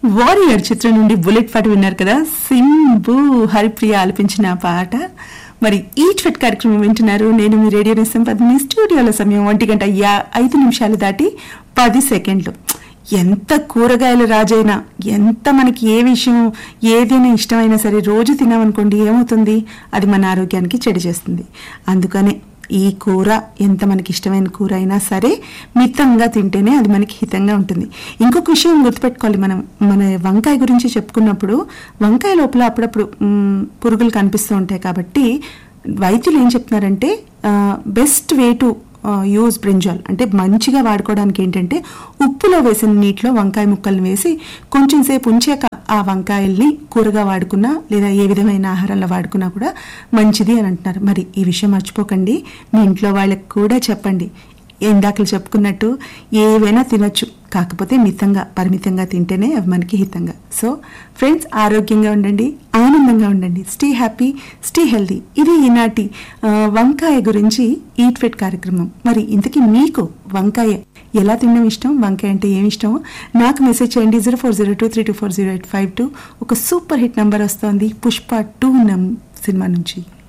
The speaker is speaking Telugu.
వారియర్ చిత్రం నుండి బుల్లెట్ పాట విన్నారు కదా సింబు హరిప్రియ ఆలపించిన పాట మరి ఈట్ ఫిట్ కార్యక్రమం వింటున్నారు నేను మీ రేడియో నిస్సం పద్మిని స్టూడియోలో సమయం ఒంటి గంట యా ఐదు నిమిషాలు దాటి పది సెకండ్లు ఎంత కూరగాయల రాజైనా ఎంత మనకి ఏ విషయం ఏదైనా ఇష్టమైనా సరే రోజు తినామనుకోండి ఏమవుతుంది అది మన ఆరోగ్యానికి చెడు చేస్తుంది అందుకనే ఈ కూర ఎంత మనకి ఇష్టమైన కూర అయినా సరే మితంగా తింటేనే అది మనకి హితంగా ఉంటుంది ఇంకొక విషయం గుర్తుపెట్టుకోవాలి మనం మన వంకాయ గురించి చెప్పుకున్నప్పుడు వంకాయ లోపల అప్పుడప్పుడు మ్, పురుగులు కనిపిస్తూ ఉంటాయి కాబట్టి వైద్యులు ఏం చెప్తున్నారంటే best way to use brinjal అంటే మంచిగా వాడుకోవడానికి ఏంటంటే ఉప్పులో వేసిన నీటిలో వంకాయ ముక్కల్ని వేసి కొంచెం సేపు ఉంచాక ఆ వంకాయల్ని కూరగా వాడుకున్నా లేదా ఏ విధమైన ఆహారంలో వాడుకున్నా కూడా మంచిది అని అంటున్నారు మరి ఈ విషయం మర్చిపోకండి మీ ఇంట్లో వాళ్ళకి కూడా చెప్పండి ఇందాకలు చెప్పుకున్నట్టు ఏవైనా తినొచ్చు కాకపోతే మితంగా పరిమితంగా తింటేనే అవి మనకి హితంగా సో ఫ్రెండ్స్ ఆరోగ్యంగా ఉండండి ఆనందంగా ఉండండి స్టే హ్యాపీ స్టే హెల్దీ ఇది ఈనాటి ఆ, వంకాయ గురించి ఈట్ ఫిట్ కార్యక్రమం మరి ఇంతకీ మీకు వంకాయ ఎలా తినడం ఇష్టం వంకాయ అంటే ఏమి ఇష్టమో నాకు మెసేజ్ చేయండి zero four zero two three two four zero eight five two ఒక సూపర్ హిట్ నంబర్ వస్తోంది పుష్ప టూ నం సినిమా నుంచి